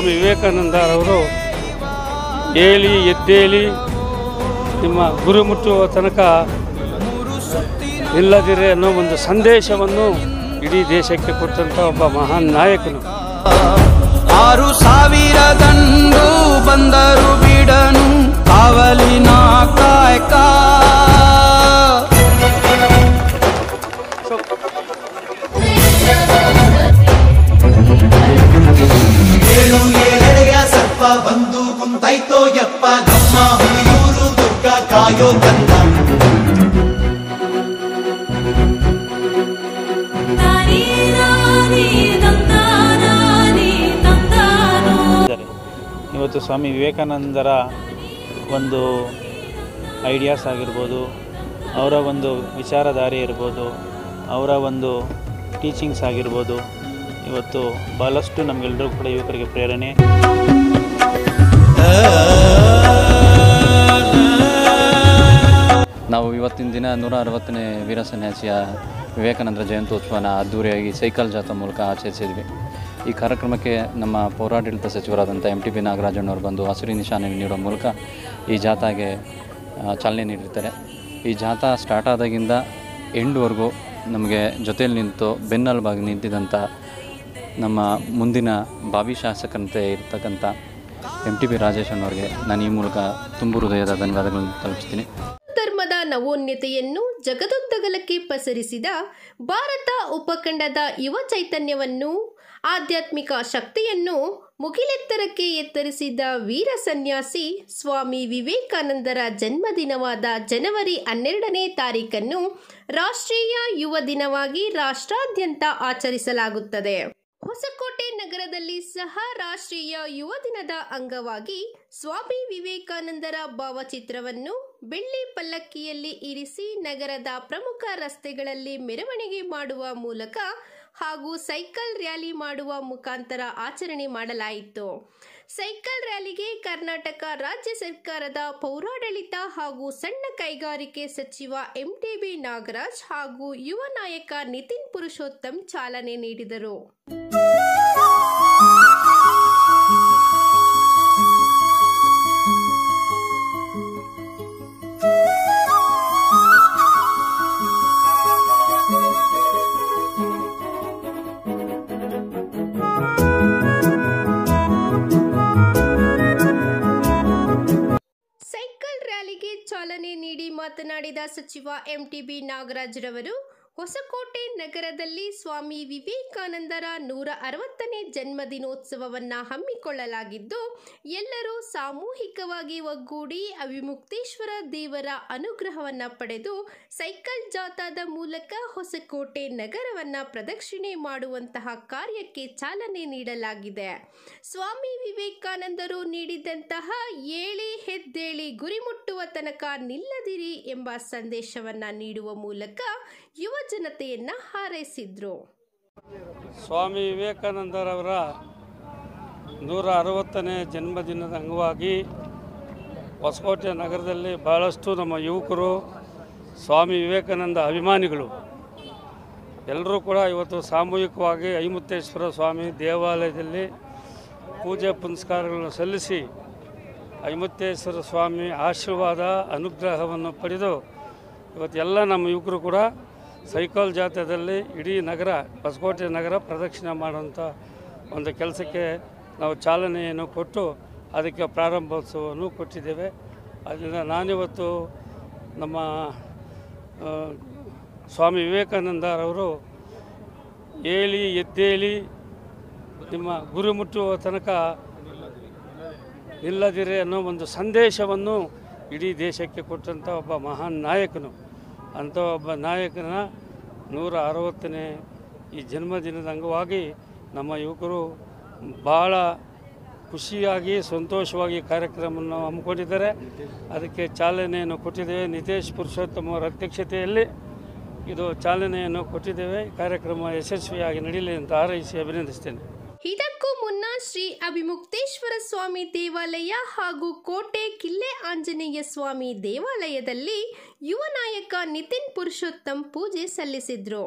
ಸ್ವಾಮಿ ವಿವೇಕಾನಂದರವರು ಏಳಿ ಎದ್ದೇಳಿ ನಿಮ್ಮ ಗುರಿ ಮುಟ್ಟುವ ತನಕ ನಿಲ್ಲದಿರೆ ಅನ್ನೋ ಒಂದು ಸಂದೇಶವನ್ನು ಇಡೀ ದೇಶಕ್ಕೆ ಕೊಟ್ಟಂಥ ಒಬ್ಬ ಮಹಾನ್ ನಾಯಕನು ಆರು ಸಾವಿರ ದಂಡು ಬಂದರು ಬಿಡನು ಕಾವಲಿನ ಕಾಯಕ ಏಳು ಏಳೆಡೆಯ ಸರ್ಪ ಬಂದು ಕುಂತೈತೋ ಯಪ್ಪ ನಮ್ಮ ಹುಲಿಯೂರು ದುರ್ಗ ಕಾಯೋ ಕಂದ ತಾನೇ ನಾನೇ ತಂದಾನಾನೇ ತಂದಾನೋ ಇದ್ದಾರೆ ಇವತ್ತು ಸ್ವಾಮಿ ವಿವೇಕಾನಂದರ ಒಂದು ಐಡಿಯಾಸ್ ಆಗಿರ್ಬೋದು ಅವರ ಒಂದು ವಿಚಾರಧಾರೆ ಇರ್ಬೋದು ಅವರ ಒಂದು ಟೀಚಿಂಗ್ಸ್ ಆಗಿರ್ಬೋದು ಇವತ್ತು ಭಾಳಷ್ಟು ನಮಗೆಲ್ಲರೂ ಕೂಡ ಯುವಕರಿಗೆ ಪ್ರೇರಣೆ ನಾವು ಇವತ್ತಿನ ದಿನ ನೂರ ಅರವತ್ತನೇ ವೀರ ಸನ್ಯಾಸಿಯ ವಿವೇಕಾನಂದರ ಜಯಂತ್ಯೋತ್ಸವನ ಅದ್ದೂರಿಯಾಗಿ ಸೈಕಲ್ ಜಾಥಾ ಮೂಲಕ ಆಚರಿಸಿದ್ವಿ ಈ ಕಾರ್ಯಕ್ರಮಕ್ಕೆ ನಮ್ಮ ಪೌರಾಡಳಿತ ಸಚಿವರಾದಂಥ ಎಂ ಟಿ ಬಿ ನಾಗರಾಜಣ್ಣವರು ಬಂದು ಹಸಿರು ನಿಶಾನೆ ನೀಡುವ ಮೂಲಕ ಈ ಜಾಥಾಗೆ ಆ, ಚಾಲನೆ ನೀಡಿರ್ತಾರೆ ಈ ಜಾಥಾ ಸ್ಟಾರ್ಟ್ ಆದಾಗಿಂದ ಎಂಡ್ವರೆಗೂ ನಮಗೆ ಜೊತೆಯಲ್ಲಿ ನಿಂತು ಬೆನ್ನೆಲುಬಾಗಿ ನಿಂತಿದ್ದಂಥ ನಮ್ಮ ಮುಂದಿನ ಭಾವಿ ಶಾಸಕರಂತೆ ಇರ್ತಕ್ಕಂಥ ಎಂ ಟಿ ಬಿ ರಾಜೇಶ್ ಅಣ್ಣವ್ರಿಗೆ ನಾನು ಈ ಮೂಲಕ ತುಂಬು ಹೃದಯದ ಧನ್ಯವಾದಗಳನ್ನು ತಲುಪಿಸ್ತೀನಿ ಧರ್ಮದ ನವೋನ್ನತೆಯನ್ನು ಜಗದೊದ್ದಗಲಕ್ಕೆ ಪಸರಿಸಿದ ಭಾರತ ಉಪಖಂಡದ ಯುವ ಚೈತನ್ಯವನ್ನು ಆಧ್ಯಾತ್ಮಿಕ ಶಕ್ತಿಯನ್ನು ಮುಗಿಲೆತ್ತರಕ್ಕೆ ಎತ್ತರಿಸಿದ ವೀರ ಸನ್ಯಾಸಿ ಸ್ವಾಮಿ ವಿವೇಕಾನಂದರ ಜನ್ಮದಿನವಾದ ಜನವರಿ ಹನ್ನೆರಡನೇ ತಾರೀಖನ್ನು ರಾಷ್ಟ್ರೀಯ ಯುವ ದಿನವಾಗಿ ರಾಷ್ಟ್ರಾದ್ಯಂತ ಆಚರಿಸಲಾಗುತ್ತದೆ ಹೊಸಕೋಟೆ ನಗರದಲ್ಲಿ ಸಹ ರಾಷ್ಟ್ರೀಯ ಯುವ ದಿನದ ಅಂಗವಾಗಿ ಸ್ವಾಮಿ ವಿವೇಕಾನಂದರ ಭಾವಚಿತ್ರವನ್ನು ಬೆಳ್ಳಿ ಪಲ್ಲಕ್ಕಿಯಲ್ಲಿ ಇರಿಸಿ ನಗರದ ಪ್ರಮುಖ ರಸ್ತೆಗಳಲ್ಲಿ ಮೆರವಣಿಗೆ ಮಾಡುವ ಮೂಲಕ ಹಾಗೂ ಸೈಕಲ್ ರ್ಯಾಲಿ ಮಾಡುವ ಮುಖಾಂತರ ಆಚರಣೆ ಮಾಡಲಾಯಿತು ಸೈಕಲ್ ರ್ಯಾಲಿಗೆ ಕರ್ನಾಟಕ ರಾಜ್ಯ ಸರ್ಕಾರದ ಪೌರಾಡಳಿತ ಹಾಗೂ ಸಣ್ಣ ಕೈಗಾರಿಕೆ ಸಚಿವ ಎಂಟಿಬಿ ನಾಗರಾಜ್ ಹಾಗೂ ಯುವ ನಾಯಕ ನಿತಿನ್ ಪುರುಷೋತ್ತಮ್ ಚಾಲನೆ ನೀಡಿದರು ಸೈಕಲ್ ರ್ಯಾಲಿಗೆ ಚಾಲನೆ ನೀಡಿ ಮಾತನಾಡಿದ ಸಚಿವ ಎಂಟಿಬಿ ನಾಗರಾಜ್ ರವರು ಹೊಸಕೋಟೆ ನಗರದಲ್ಲಿ ಸ್ವಾಮಿ ವಿವೇಕಾನಂದರ ನೂರ ಅರವತ್ತನೇ ಜನ್ಮದಿನೋತ್ಸವವನ್ನು ಹಮ್ಮಿಕೊಳ್ಳಲಾಗಿದ್ದು ಎಲ್ಲರೂ ಸಾಮೂಹಿಕವಾಗಿ ಒಗ್ಗೂಡಿ ಅವಿಮುಕ್ತೇಶ್ವರ ದೇವರ ಅನುಗ್ರಹವನ್ನು ಪಡೆದು ಸೈಕಲ್ ಜಾಥಾದ ಮೂಲಕ ಹೊಸಕೋಟೆ ನಗರವನ್ನು ಪ್ರದಕ್ಷಿಣೆ ಮಾಡುವಂತಹ ಕಾರ್ಯಕ್ಕೆ ಚಾಲನೆ ನೀಡಲಾಗಿದೆ ಸ್ವಾಮಿ ವಿವೇಕಾನಂದರು ನೀಡಿದಂತಹ ಏಳಿ ಹೆದ್ದೇಳಿ ಗುರಿ ಮುಟ್ಟುವ ತನಕ ನಿಲ್ಲದಿರಿ ಎಂಬ ಸಂದೇಶವನ್ನ ನೀಡುವ ಮೂಲಕ ಯುವ ಜನತೆಯನ್ನ ಹಾರೈಸಿದ್ರು ಸ್ವಾಮಿ ವಿವೇಕಾನಂದರವರ ನೂರ ಅರವತ್ತನೇ ಜನ್ಮದಿನದ ಅಂಗವಾಗಿ ಹೊಸಕೋಟೆ ನಗರದಲ್ಲಿ ಭಾಳಷ್ಟು ನಮ್ಮ ಯುವಕರು ಸ್ವಾಮಿ ವಿವೇಕಾನಂದ ಅಭಿಮಾನಿಗಳು ಎಲ್ಲರೂ ಕೂಡ ಇವತ್ತು ಸಾಮೂಹಿಕವಾಗಿ ಐಮುತ್ತೇಶ್ವರ ಸ್ವಾಮಿ ದೇವಾಲಯದಲ್ಲಿ ಪೂಜೆ ಪುನಸ್ಕಾರಗಳನ್ನು ಸಲ್ಲಿಸಿ ಐಮುತ್ತೇಶ್ವರ ಸ್ವಾಮಿ ಆಶೀರ್ವಾದ ಅನುಗ್ರಹವನ್ನು ಪಡೆದು ಇವತ್ತೆಲ್ಲ ನಮ್ಮ ಯುವಕರು ಕೂಡ ಸೈಕಲ್ ಜಾಥಾದಲ್ಲಿ ಇಡೀ ನಗರ ಹೊಸಕೋಟೆ ನಗರ ಪ್ರದಕ್ಷಿಣೆ ಮಾಡುವಂಥ ಒಂದು ಕೆಲಸಕ್ಕೆ ನಾವು ಚಾಲನೆಯನ್ನು ಕೊಟ್ಟು ಅದಕ್ಕೆ ಪ್ರಾರಂಭೋತ್ಸವವನ್ನು ಕೊಟ್ಟಿದ್ದೇವೆ ಅದರಿಂದ ನಾನಿವತ್ತು ನಮ್ಮ ಆ, ಸ್ವಾಮಿ ವಿವೇಕಾನಂದರವರು ಏಳಿ ಎದ್ದೇಳಿ ನಿಮ್ಮ ಗುರಿ ಮುಟ್ಟುವ ತನಕ ನಿಲ್ಲದಿರೆ ಅನ್ನೋ ಒಂದು ಸಂದೇಶವನ್ನು ಇಡೀ ದೇಶಕ್ಕೆ ಕೊಟ್ಟಂಥ ಒಬ್ಬ ಮಹಾನ್ ನಾಯಕನು ಅಂಥ ಒಬ್ಬ ನಾಯಕನ ನೂರ ಅರವತ್ತನೇ ಈ ಜನ್ಮದಿನದ ಅಂಗವಾಗಿ ನಮ್ಮ ಯುವಕರು ಭಾಳ ಖುಷಿಯಾಗಿ ಸಂತೋಷವಾಗಿ ಕಾರ್ಯಕ್ರಮವನ್ನು ಹಮ್ಮಿಕೊಂಡಿದ್ದಾರೆ ಅದಕ್ಕೆ ಚಾಲನೆಯನ್ನು ಕೊಟ್ಟಿದ್ದೇವೆ ನಿತೇಶ್ ಪುರುಷೋತ್ತಮ ಅವರ ಅಧ್ಯಕ್ಷತೆಯಲ್ಲಿ ಇದು ಚಾಲನೆಯನ್ನು ಕೊಟ್ಟಿದ್ದೇವೆ ಈ ಕಾರ್ಯಕ್ರಮ ಯಶಸ್ವಿಯಾಗಿ ನಡೀಲಿ ಅಂತ ಹಾರೈಸಿ ಅಭಿನಂದಿಸ್ತೇನೆ ಇದಕ್ಕೂ ಮುನ್ನ ಶ್ರೀ ಅಭಿಮುಕ್ತೇಶ್ವರ ಸ್ವಾಮಿ ದೇವಾಲಯ ಹಾಗೂ ಕೋಟೆ ಕಿಲ್ಲೆ ಆಂಜನೇಯ ಸ್ವಾಮಿ ದೇವಾಲಯದಲ್ಲಿ ಯುವ ನಾಯಕ ನಿತಿನ್ ಪುರುಷೋತ್ತಮ್ ಪೂಜೆ ಸಲ್ಲಿಸಿದ್ರು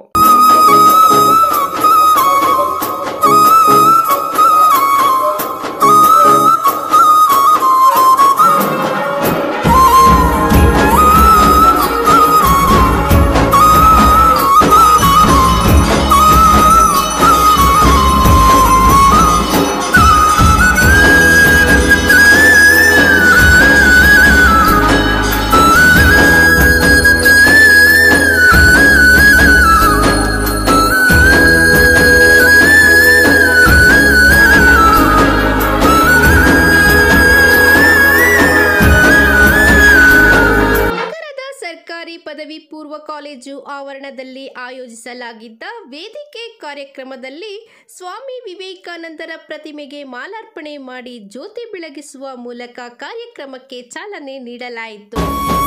ದೇವಾಲಯದಲ್ಲಿ ಆಯೋಜಿಸಲಾಗಿದ್ದ ವೇದಿಕೆ ಕಾರ್ಯಕ್ರಮದಲ್ಲಿ ಸ್ವಾಮಿ ವಿವೇಕಾನಂದರ ಪ್ರತಿಮೆಗೆ ಮಾಲಾರ್ಪಣೆ ಮಾಡಿ ಜ್ಯೋತಿ ಬೆಳಗಿಸುವ ಮೂಲಕ ಕಾರ್ಯಕ್ರಮಕ್ಕೆ ಚಾಲನೆ ನೀಡಲಾಯಿತು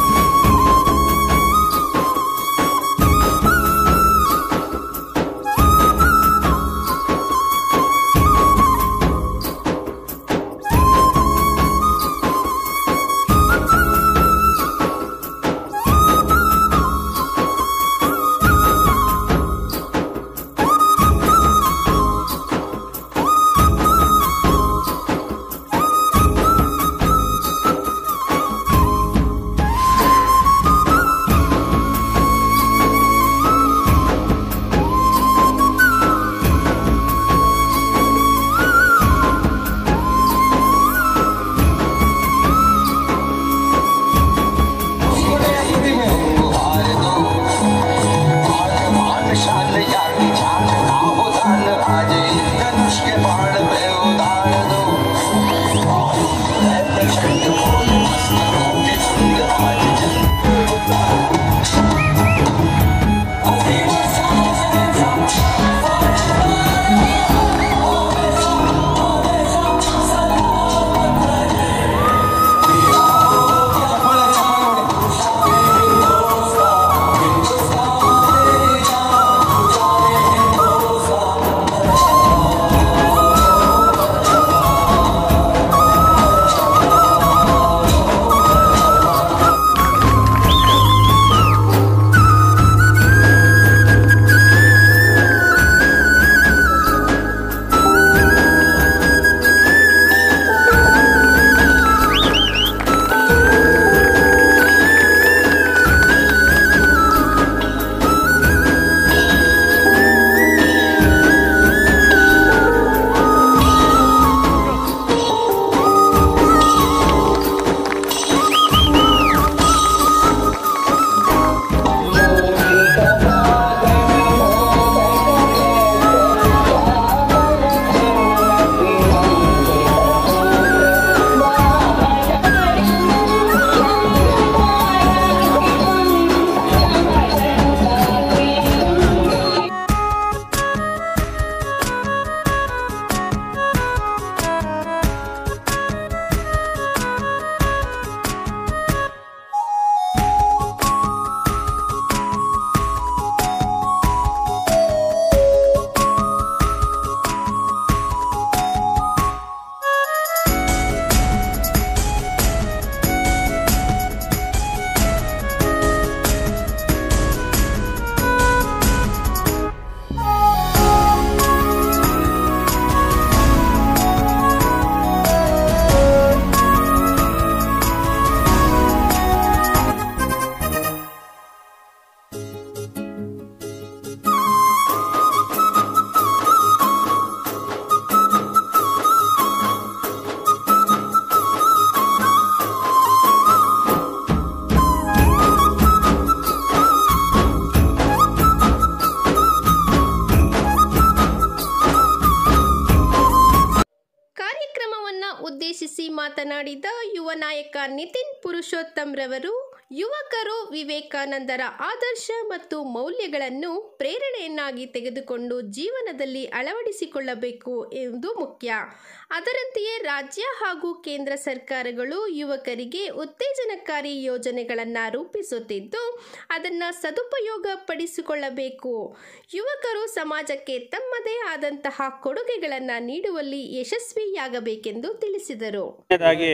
ಕಾರ್ಯಕ್ರಮವನ್ನ ಉದ್ದೇಶಿಸಿ ಮಾತನಾಡಿದ ಯುವ ನಾಯಕ ನಿತಿನ್ ಪುರುಷೋತ್ತಮ್ ರವರು ಯುವಕರು ವಿವೇಕಾನಂದರ ಆದರ್ಶ ಮತ್ತು ಮೌಲ್ಯಗಳನ್ನು ಪ್ರೇರಣೆಯನ್ನಾಗಿ ತೆಗೆದುಕೊಂಡು ಜೀವನದಲ್ಲಿ ಅಳವಡಿಸಿಕೊಳ್ಳಬೇಕು ಎಂದು ಮುಖ್ಯ ಅದರಂತೆಯೇ ರಾಜ್ಯ ಹಾಗೂ ಕೇಂದ್ರ ಸರ್ಕಾರಗಳು ಯುವಕರಿಗೆ ಉತ್ತೇಜನಕಾರಿ ಯೋಜನೆಗಳನ್ನು ರೂಪಿಸುತ್ತಿದ್ದು ಅದನ್ನು ಸದುಪಯೋಗ ಪಡಿಸಿಕೊಳ್ಳಬೇಕು ಯುವಕರು ಸಮಾಜಕ್ಕೆ ತಮ್ಮದೇ ಆದಂತಹ ಕೊಡುಗೆಗಳನ್ನು ನೀಡುವಲ್ಲಿ ಯಶಸ್ವಿಯಾಗಬೇಕೆಂದು ತಿಳಿಸಿದರು ಕೊನೆಯದಾಗಿ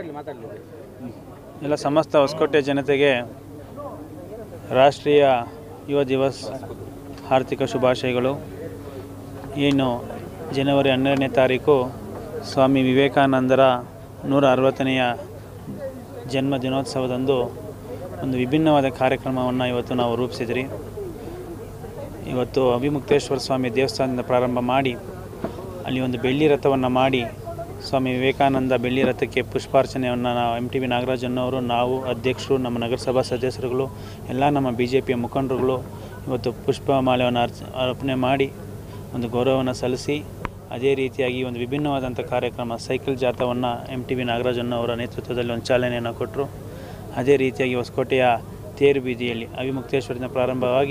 ಎಲ್ಲ ಸಮಸ್ತ ಹೊಸಕೋಟೆ ಜನತೆಗೆ ರಾಷ್ಟ್ರೀಯ ಯುವ ದಿವಸ್ ಆರ್ಥಿಕ ಶುಭಾಶಯಗಳು ಏನು ಜನವರಿ ಹನ್ನೆರಡನೇ ತಾರೀಕು ಸ್ವಾಮಿ ವಿವೇಕಾನಂದರ ನೂರ ಅರವತ್ತನೆಯ ಜನ್ಮ ದಿನೋತ್ಸವದಂದು ಒಂದು ವಿಭಿನ್ನವಾದ ಕಾರ್ಯಕ್ರಮವನ್ನು ಇವತ್ತು ನಾವು ರೂಪಿಸಿದ್ರಿ ಇವತ್ತು ಅಭಿಮುಕ್ತೇಶ್ವರ ಸ್ವಾಮಿ ದೇವಸ್ಥಾನದಿಂದ ಪ್ರಾರಂಭ ಮಾಡಿ ಅಲ್ಲಿ ಒಂದು ಬೆಳ್ಳಿ ರಥವನ್ನು ಮಾಡಿ ಸ್ವಾಮಿ ವಿವೇಕಾನಂದ ಬೆಳ್ಳಿ ರಥಕ್ಕೆ ಪುಷ್ಪಾರ್ಚನೆಯನ್ನು ನಾವು ಎಮ್ ಟಿ ವಿ ನಾಗರಾಜನ್ನವರು ನಾವು ಅಧ್ಯಕ್ಷರು ನಮ್ಮ ನಗರಸಭಾ ಸದಸ್ಯರುಗಳು ಎಲ್ಲ ನಮ್ಮ ಬಿ ಜೆ ಪಿಯ ಮುಖಂಡರುಗಳು ಇವತ್ತು ಪುಷ್ಪ ಮಾಲೆಯನ್ನು ಅರ್ಚ ಅರ್ಪಣೆ ಮಾಡಿ ಒಂದು ಗೌರವವನ್ನು ಸಲ್ಲಿಸಿ ಅದೇ ರೀತಿಯಾಗಿ ಒಂದು ವಿಭಿನ್ನವಾದಂಥ ಕಾರ್ಯಕ್ರಮ ಸೈಕಲ್ ಜಾಥವನ್ನು ಎಮ್ ಟಿ ವಿ ನಾಗರಾಜನ್ನವರ ನೇತೃತ್ವದಲ್ಲಿ ಒಂದು ಚಾಲನೆಯನ್ನು ಕೊಟ್ಟರು ಅದೇ ರೀತಿಯಾಗಿ ಹೊಸಕೋಟೆಯ ತೇರು ಬೀದಿಯಲ್ಲಿ ಅವಿಮುಕ್ತೇಶ್ವರದಿಂದ ಪ್ರಾರಂಭವಾಗಿ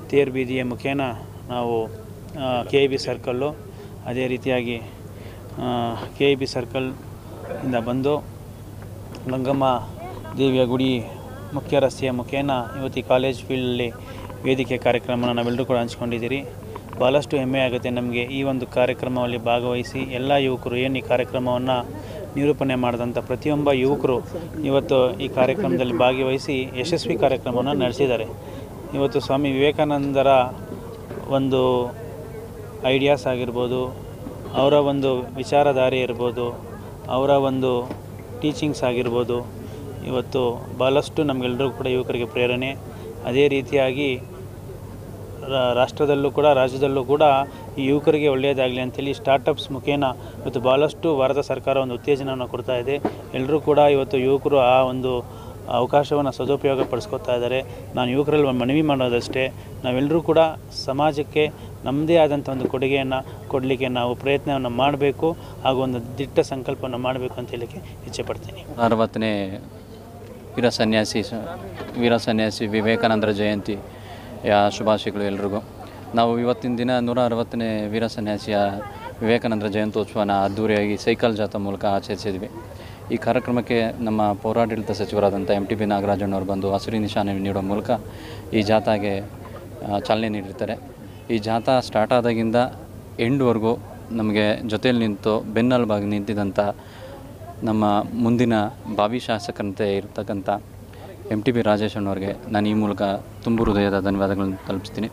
ತೇರು ಬೀದಿಯ ಮುಖೇನ ನಾವು ಕೆ ಐ ಬಿ ಸರ್ಕಲ್ಲು ಅದೇ ರೀತಿಯಾಗಿ ಕೆ ಐ ಬಿ ಸರ್ಕಲ್ ಇಂದ ಬಂದು ಗಂಗಮ್ಮ ದೇವಿಯ ಗುಡಿ ಮುಖ್ಯ ರಸ್ತೆಯ ಮುಖೇನ ಇವತ್ತು ಈ ಕಾಲೇಜ್ ಫೀಲ್ಡಲ್ಲಿ ವೇದಿಕೆ ಕಾರ್ಯಕ್ರಮನ ನಾವೆಲ್ಲರೂ ಕೂಡ ಹಂಚ್ಕೊಂಡಿದ್ದೀರಿ ಭಾಳಷ್ಟು ಹೆಮ್ಮೆ ಆಗುತ್ತೆ ನಮಗೆ ಈ ಒಂದು ಕಾರ್ಯಕ್ರಮದಲ್ಲಿ ಭಾಗವಹಿಸಿ ಎಲ್ಲ ಯುವಕರು ಏನು ಈ ಕಾರ್ಯಕ್ರಮವನ್ನು ನಿರೂಪಣೆ ಮಾಡಿದಂಥ ಪ್ರತಿಯೊಬ್ಬ ಯುವಕರು ಇವತ್ತು ಈ ಕಾರ್ಯಕ್ರಮದಲ್ಲಿ ಭಾಗವಹಿಸಿ ಯಶಸ್ವಿ ಕಾರ್ಯಕ್ರಮವನ್ನು ನಡೆಸಿದ್ದಾರೆ ಇವತ್ತು ಸ್ವಾಮಿ ವಿವೇಕಾನಂದರ ಒಂದು ಐಡಿಯಾಸ್ ಆಗಿರ್ಬೋದು ಅವರ ಒಂದು ವಿಚಾರಧಾರೆ ಇರ್ಬೋದು ಅವರ ಒಂದು ಟೀಚಿಂಗ್ಸ್ ಆಗಿರ್ಬೋದು ಇವತ್ತು ಭಾಳಷ್ಟು ನಮಗೆಲ್ಲರಿಗೂ ಕೂಡ ಯುವಕರಿಗೆ ಪ್ರೇರಣೆ ಅದೇ ರೀತಿಯಾಗಿ ರಾ- ರಾಷ್ಟ್ರದಲ್ಲೂ ಕೂಡ ರಾಜ್ಯದಲ್ಲೂ ಕೂಡ ಈ ಯುವಕರಿಗೆ ಒಳ್ಳೆಯದಾಗಲಿ ಅಂತೇಳಿ ಸ್ಟಾರ್ಟಪ್ಸ್ ಮುಖೇನ ಇವತ್ತು ಭಾಳಷ್ಟು ಭಾರತ ಸರ್ಕಾರ ಒಂದು ಉತ್ತೇಜನವನ್ನು ಕೊಡ್ತಾ ಇದೆ ಎಲ್ಲರೂ ಕೂಡ ಇವತ್ತು ಯುವಕರು ಆ ಒಂದು ಅವಕಾಶವನ್ನು ಸದುಪಯೋಗ ಪಡಿಸ್ಕೊತಾ ಇದ್ದಾರೆ ನಾನು ಯುವಕರಲ್ಲಿ ಒಂದು ಮನವಿ ಮಾಡೋದಷ್ಟೇ ನಾವೆಲ್ಲರೂ ಕೂಡ ಸಮಾಜಕ್ಕೆ ನಮ್ಮದೇ ಆದಂಥ ಒಂದು ಕೊಡುಗೆಯನ್ನು ಕೊಡಲಿಕ್ಕೆ ನಾವು ಪ್ರಯತ್ನವನ್ನು ಮಾಡಬೇಕು ಹಾಗೂ ಒಂದು ದಿಟ್ಟ ಸಂಕಲ್ಪವನ್ನು ಮಾಡಬೇಕು ಅಂತ ಹೇಳಲಿಕ್ಕೆ ಇಚ್ಛೆ ಪಡ್ತೀನಿ ಅರವತ್ತನೇ ವೀರ ಸನ್ಯಾಸಿ ಸ- ವೀರ ಸನ್ಯಾಸಿ ವಿವೇಕಾನಂದರ ಜಯಂತಿ ಯಾ ಶುಭಾಶಯಗಳು ಎಲ್ರಿಗೂ ನಾವು ಇವತ್ತಿನ ದಿನ ನೂರ ಅರವತ್ತನೇ ವೀರ ಸನ್ಯಾಸಿಯ ವಿವೇಕಾನಂದರ ಜಯಂತ್ಯೋತ್ಸವನ ಅದ್ದೂರಿಯಾಗಿ ಸೈಕಲ್ ಜಾಥಾ ಮೂಲಕ ಆಚರಿಸಿದ್ವಿ ಈ ಕಾರ್ಯಕ್ರಮಕ್ಕೆ ನಮ್ಮ ಪೌರಾಡಳಿತ ಸಚಿವರಾದಂಥ ಎಂ ಟಿ ಬಿ ನಾಗರಾಜಣ್ಣವರು ಬಂದು ಹಸಿರು ನಿಶಾನೆ ನೀಡೋ ಮೂಲಕ ಈ ಜಾಥಾಗೆ ಆ, ಚಾಲನೆ ನೀಡಿರ್ತಾರೆ ಈ ಜಾಥಾ ಸ್ಟಾರ್ಟ್ ಆದಾಗಿಂದ ಎಂಡ್ವರೆಗೂ ನಮಗೆ ಜೊತೆಯಲ್ಲಿ ನಿಂತು ಬೆನ್ನೆಲುಬಾಗಿ ನಿಂತಿದ್ದಂಥ ನಮ್ಮ ಮುಂದಿನ ಭಾವಿ ಶಾಸಕರಂತೆ ಇರ್ತಕ್ಕಂಥ ಎಮ್ ಟಿ ಬಿ ರಾಜೇಶ್ ಅಣ್ಣವ್ರಿಗೆ ನಾನು ಈ ಮೂಲಕ ತುಂಬು ಹೃದಯದ ಧನ್ಯವಾದಗಳನ್ನು ತಲುಪಿಸ್ತೀನಿ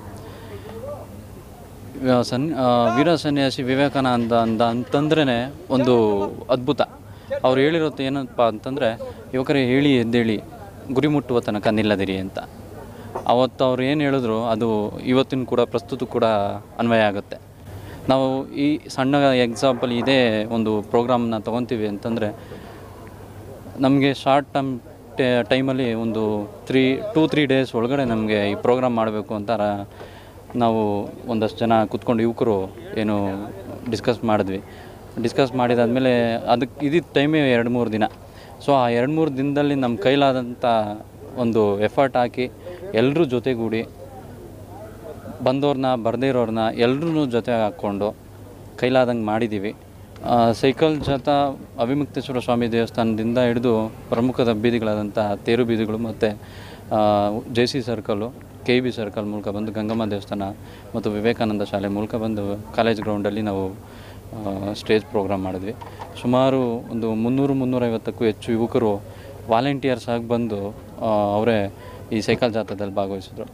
ವ್ಯ- ಸನ್ ಆ, ವೀರ ಸನ್ಯಾಸಿ ವಿವೇಕಾನಂದ ಅಂದ ಅಂತಂದ್ರೇ ಒಂದು ಅದ್ಭುತ ಅವ್ರು ಹೇಳಿರೋದು ಏನಪ್ಪ ಅಂತಂದರೆ ಯುವಕರೇ ಹೇಳಿ ಎದ್ದೇಳಿ ಗುರಿ ಮುಟ್ಟುವ ತನಕ ನಿಲ್ಲದಿರಿ ಅಂತ ಅವತ್ತು ಅವ್ರು ಏನು ಹೇಳಿದ್ರು ಅದು ಇವತ್ತಿನ ಕೂಡ ಪ್ರಸ್ತುತ ಕೂಡ ಅನ್ವಯ ಆಗುತ್ತೆ ನಾವು ಈ ಸಣ್ಣ ಎಕ್ಸಾಂಪಲ್ ಇದೇ ಒಂದು ಪ್ರೋಗ್ರಾಮ್ನ ತೊಗೊತೀವಿ ಅಂತಂದರೆ ನಮಗೆ ಶಾರ್ಟ್ ಟರ್ಮ್ ಟೈಮಲ್ಲಿ ಒಂದು ತ್ರೀ ಟೂ ತ್ರೀ ಡೇಸ್ ಒಳಗಡೆ ನಮಗೆ ಈ ಪ್ರೋಗ್ರಾಮ್ ಮಾಡಬೇಕು ಅಂತ ರ- ನಾವು ಒಂದಷ್ಟು ಜನ ಕೂತ್ಕೊಂಡು ಯುವಕರು ಏನು ಡಿಸ್ಕಸ್ ಮಾಡಿದ್ವಿ ಡಿಸ್ಕಸ್ ಮಾಡಿದಾದ್ಮೇಲೆ ಅದಕ್ಕೆ ಇದ್ದಿದ್ದ ಟೈಮೇ ಎರಡು ಮೂರು ದಿನ ಸೊ ಆ ಎರಡು ಮೂರು ದಿನದಲ್ಲಿ ನಮ್ಮ ಕೈಲಾದಂಥ ಒಂದು ಎಫರ್ಟ್ ಹಾಕಿ ಎಲ್ಲರೂ ಜೊತೆಗೂಡಿ ಬಂದವ್ರನ್ನ ಬರದೇ ಇರೋರನ್ನ ಎಲ್ಲರೂ ಜೊತೆ ಹಾಕ್ಕೊಂಡು ಕೈಲಾದಂಗೆ ಮಾಡಿದ್ದೀವಿ ಆ, ಸೈಕಲ್ ಜಾಥಾ ಅವಿಮುಕ್ತೇಶ್ವರ ಸ್ವಾಮಿ ದೇವಸ್ಥಾನದಿಂದ ಹಿಡಿದು ಪ್ರಮುಖದ ಬೀದಿಗಳಾದಂಥ ತೇರು ಬೀದಿಗಳು ಮತ್ತು J C circle K B circle ಮೂಲಕ ಬಂದು ಗಂಗಮ್ಮ ದೇವಸ್ಥಾನ ಮತ್ತು ವಿವೇಕಾನಂದ ಶಾಲೆ ಮೂಲಕ ಬಂದು ಕಾಲೇಜ್ ಗ್ರೌಂಡಲ್ಲಿ ನಾವು ಸ್ಟೇಜ್ ಪ್ರೋಗ್ರಾಮ್ ಮಾಡಿದ್ವಿ ಸುಮಾರು ಒಂದು ಮುನ್ನೂರು ಮುನ್ನೂರೈವತ್ತಕ್ಕೂ ಹೆಚ್ಚು ಯುವಕರು ವಾಲಂಟಿಯರ್ಸ್ ಆಗಿ ಬಂದು ಆ, ಅವರೇ ಈ ಸೈಕಲ್ ಜಾಥಾದಲ್ಲಿ ಭಾಗವಹಿಸಿದ್ರು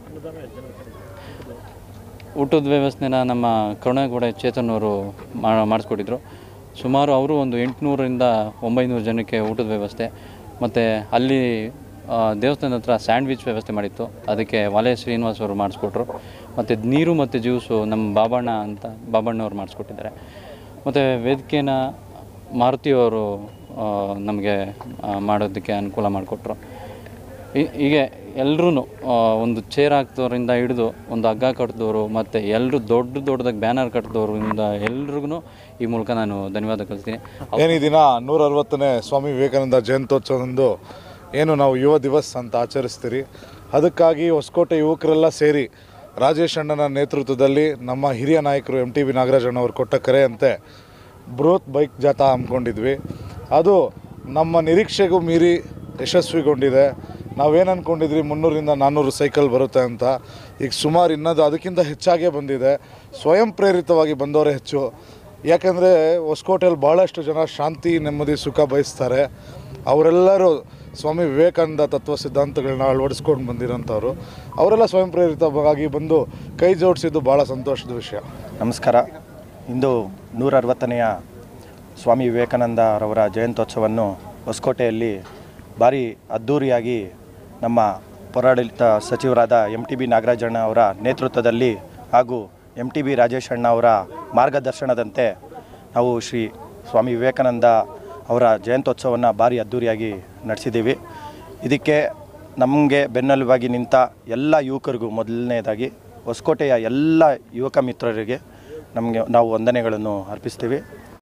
ಊಟದ ವ್ಯವಸ್ಥೆನ ನಮ್ಮ ಕರುಣೇಗೌಡ ಚೇತನ್ ಅವರು ಮಾಡಿಸ್ಕೊಟ್ಟಿದ್ರು ಸುಮಾರು ಅವರು ಒಂದು ಎಂಟುನೂರರಿಂದ ಒಂಬೈನೂರು ಜನಕ್ಕೆ ಊಟದ ವ್ಯವಸ್ಥೆ ಮತ್ತು ಅಲ್ಲಿ ಆ, ದೇವಸ್ಥಾನದ ಹತ್ರ ಸ್ಯಾಂಡ್ವಿಚ್ ವ್ಯವಸ್ಥೆ ಮಾಡಿತ್ತು ಅದಕ್ಕೆ ವಾಲೆ ಶ್ರೀನಿವಾಸ್ ಅವರು ಮಾಡಿಸ್ಕೊಟ್ರು ಮತ್ತು ನೀರು ಮತ್ತು ಜ್ಯೂಸು ನಮ್ಮ ಬಾಬಣ್ಣ ಅಂತ ಬಾಬಣ್ಣವ್ರು ಮಾಡಿಸ್ಕೊಟ್ಟಿದ್ದಾರೆ ಮತ್ತು ವೇದಿಕೆನ ಮಾರುತಿಯವರು ನಮಗೆ ಮಾಡೋದಕ್ಕೆ ಅನುಕೂಲ ಮಾಡಿಕೊಟ್ರು ಈ- ಹೀಗೆ ಎಲ್ಲರೂ ಒಂದು ಚೇರ್ ಹಾಕ್ದವ್ರಿಂದ ಹಿಡಿದು ಒಂದು ಹಗ್ಗ ಕಟ್ಟಿದವರು ಮತ್ತು ಎಲ್ಲರೂ ದೊಡ್ಡ ದೊಡ್ಡದಾಗಿ ಬ್ಯಾನರ್ ಕಟ್ಟಿದವ್ರಿಂದ ಎಲ್ರಿಗೂ ಈ ಮೂಲಕ ನಾನು ಧನ್ಯವಾದ ಕಳಿಸ್ತೀನಿ ಏನು ಈ ದಿನ ನೂರ ಅರವತ್ತನೇ ಸ್ವಾಮಿ ವಿವೇಕಾನಂದ ಜಯಂತ್ಯೋತ್ಸವದಂದು ಏನು ನಾವು ಯುವ ದಿವಸ್ ಅಂತ ಆಚರಿಸ್ತೀರಿ ಅದಕ್ಕಾಗಿ ಹೊಸಕೋಟೆ ಯುವಕರೆಲ್ಲ ಸೇರಿ ರಾಜೇಶ್ ಅಣ್ಣನ ನೇತೃತ್ವದಲ್ಲಿ ನಮ್ಮ ಹಿರಿಯ ನಾಯಕರು ಎಮ್ ಟಿ ಬಿ ನಾಗರಾಜಣ್ಣವರು ಕೊಟ್ಟ ಕರೆಯಂತೆ ಬೃಹತ್ ಬೈಕ್ ಜಾಥಾ ಹಮ್ಮಿಕೊಂಡಿದ್ವಿ ಅದು ನಮ್ಮ ನಿರೀಕ್ಷೆಗೂ ಮೀರಿ ಯಶಸ್ವಿಗೊಂಡಿದೆ ನಾವೇನು ಅಂದ್ಕೊಂಡಿದ್ರಿ ಮುನ್ನೂರಿಂದ ನಾನ್ನೂರು ಸೈಕಲ್ ಬರುತ್ತೆ ಅಂತ ಈಗ ಸುಮಾರು ಇನ್ನದು ಅದಕ್ಕಿಂತ ಹೆಚ್ಚಾಗೇ ಬಂದಿದೆ ಸ್ವಯಂ ಪ್ರೇರಿತವಾಗಿ ಬಂದವರೇ ಹೆಚ್ಚು ಯಾಕಂದರೆ ಹೊಸಕೋಟೆಯಲ್ಲಿ ಭಾಳಷ್ಟು ಜನ ಶಾಂತಿ ನೆಮ್ಮದಿ ಸುಖ ಬಯಸ್ತಾರೆ ಅವರೆಲ್ಲರೂ ಸ್ವಾಮಿ ವಿವೇಕಾನಂದ ತತ್ವ ಸಿದ್ಧಾಂತಗಳನ್ನ ಅಳವಡಿಸ್ಕೊಂಡು ಬಂದಿರೋಂಥವ್ರು ಅವರೆಲ್ಲ ಸ್ವಯಂ ಪ್ರೇರಿತವಾಗಿ ಬಂದು ಕೈ ಜೋಡಿಸಿದ್ದು ಭಾಳ ಸಂತೋಷದ ವಿಷಯ ನಮಸ್ಕಾರ ಇಂದು ನೂರ ಅರವತ್ತನೆಯ ಸ್ವಾಮಿ ವಿವೇಕಾನಂದರವರ ಜಯಂತ್ಯೋತ್ಸವವನ್ನು ಹೊಸಕೋಟೆಯಲ್ಲಿ ಭಾರಿ ಅದ್ಧೂರಿಯಾಗಿ ನಮ್ಮ ಪೌರಾಡಳಿತ ಸಚಿವರಾದ ಎಮ್ ಟಿ ಬಿ ನಾಗರಾಜಣ್ಣ ಅವರ ನೇತೃತ್ವದಲ್ಲಿ ಹಾಗೂ ಎಮ್ ಟಿ ಬಿ ರಾಜೇಶ್ ಅಣ್ಣ ಅವರ ಮಾರ್ಗದರ್ಶನದಂತೆ ನಾವು ಶ್ರೀ ಸ್ವಾಮಿ ವಿವೇಕಾನಂದ ಅವರ ಜಯಂತ್ಯೋತ್ಸವವನ್ನು ಭಾರಿ ಅದ್ಧೂರಿಯಾಗಿ ನಡೆಸಿದ್ದೀವಿ ಇದಕ್ಕೆ ನಮಗೆ ಬೆನ್ನೆಲುಬಾಗಿ ನಿಂತ ಎಲ್ಲ ಯುವಕರಿಗೂ ಮೊದಲನೇದಾಗಿ ಹೊಸಕೋಟೆಯ ಎಲ್ಲ ಯುವಕ ಮಿತ್ರರಿಗೆ ನಮಗೆ ನಾವು ವಂದನೆಗಳನ್ನು ಅರ್ಪಿಸ್ತೀವಿ